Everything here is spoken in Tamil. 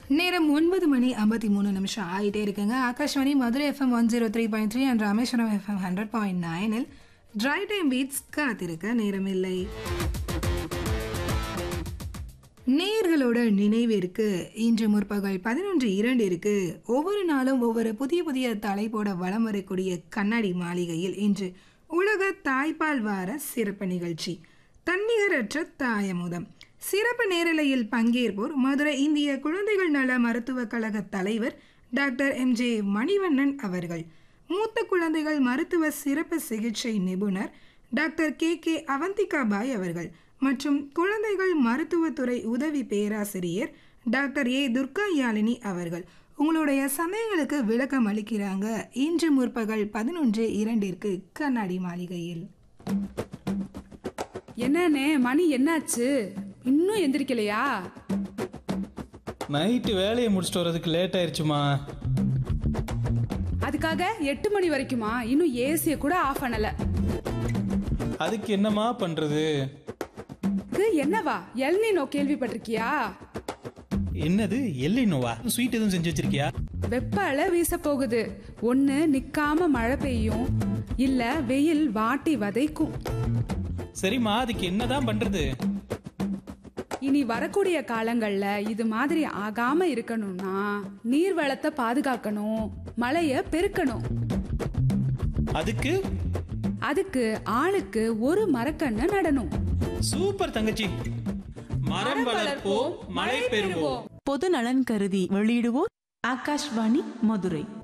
நேரம் ஒன்பது மணி ஐம்பத்தி மூணு நிமிஷம் ஆகிட்டே இருக்குங்க Akashvani Madurai FM one zero three point three and Rameswaram FM hundred point நைனில் ட்ரை டைம் பீட்ஸ் காத்திருக்க நேரமில்லை நேர்களோட நினைவிற்கு இன்று முற்பகல் பதினொன்று இரண்டிற்கு ஒவ்வொரு நாளும் ஒவ்வொரு புதிய புதிய தலைப்போட வலம் வரக்கூடிய கண்ணாடி மாளிகையில் இன்று உலக தாய்ப்பால் வார சிறப்பு நிகழ்ச்சி தன்னிகரற்ற தாயமுதம் சிறப்பு நேரலையில் பங்கேற்போர் மதுரை இந்திய குழந்தைகள் நல மருத்துவக் கழக தலைவர் டாக்டர் எம் ஜே மணிவண்ணன் அவர்கள் மூத்த குழந்தைகள் மருத்துவ சிறப்பு சிகிச்சை நிபுணர் doctor K K Avanthika Bai அவர்கள் மற்றும் குழந்தைகள் மருத்துவத்துறை உதவி பேராசிரியர் டாக்டர் ஏ துர்கா யாழினி அவர்கள் உங்களுடைய சந்தேகங்களுக்கு விளக்கம் அளிக்கிறாங்க இன்று முற்பகல் பதினொன்று இரண்டிற்கு கண்ணாடி மாளிகையில் என்னண்ணே மணி என்னாச்சு இன்னும் எந்திரிக்கலையா நைட்டு வேலையை முடிச்சுட்டு வர்றதுக்கு லேட் ஆயிடுச்சுமா அதுக்காக எட்டு மணி வரைக்குமா இன்னும் ஏசிய கூட ஆஃப் பண்ணல அதுக்கு என்னம்மா பண்றது இது என்னவா எல்னினோ கேள்விப்பட்டிருக்கியா என்னது எல்லினோவா ஸ்வீட் எதுவும் செஞ்சு வச்சிருக்கியா வெப்ப அலை வீச போகுது ஒண்ணு நிக்காம மழை பெய்யும் இல்ல வெயில் வாட்டி வதைக்கும் சரிம்மா அதுக்கு என்னதான் பண்றது இனி வரக்கூடிய காலங்கள்ல இது மாதிரி ஆகாம இருக்கணும்னா நீர் வளத்தை பாதுகாக்கணும் மழைய பெருக்கணும் அதுக்கு அதுக்கு ஆளுக்கு ஒரு மரக்கண்ணை நடணும் சூப்பர் தங்கச்சி மரம் வளர்ப்போம் மழை பெறுவோம் பொது நலன் கருதி வெளியிடுவோர் ஆகாஷ்வாணி மதுரை